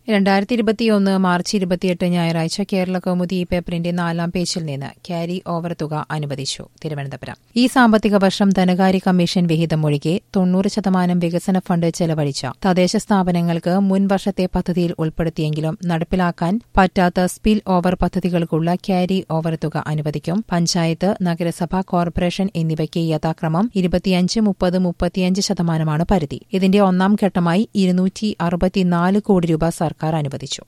രണ്ടായിരത്തി ഇരുപത്തിയൊന്ന് മാർച്ച് ഇരുപത്തിയെട്ട് ഞായറാഴ്ച കേരള കൗമുദി പേപ്പറിന്റെ നാലാം പേജിൽ നിന്ന് ക്യാരി ഓവർ തുക അനുവദിച്ചു തിരുവനന്തപുരം ഈ സാമ്പത്തിക വർഷം ധനകാര്യ കമ്മീഷൻ വിഹിതം ഒഴികെ തൊണ്ണൂറ് ശതമാനം വികസന ഫണ്ട് ചെലവഴിച്ച തദ്ദേശ സ്ഥാപനങ്ങൾക്ക് മുൻ വർഷത്തെ പദ്ധതിയിൽ ഉൾപ്പെടുത്തിയെങ്കിലും നടപ്പിലാക്കാൻ പറ്റാത്ത സ്പിൽ ഓവർ പദ്ധതികൾക്കുള്ള ക്യാരി ഓവർ തുക അനുവദിക്കും പഞ്ചായത്ത് നഗരസഭ കോർപ്പറേഷൻ എന്നിവയ്ക്ക് യഥാക്രമം ഇരുപത്തിയഞ്ച് മുപ്പത് മുപ്പത്തിയഞ്ച് ശതമാനമാണ് പരിധി ഇതിന്റെ ഒന്നാം ഘട്ടമായി ഇരുന്നൂറ്റി അറുപത്തിനാല് കോടി രൂപ സർക്കാർ അനുവദിച്ചു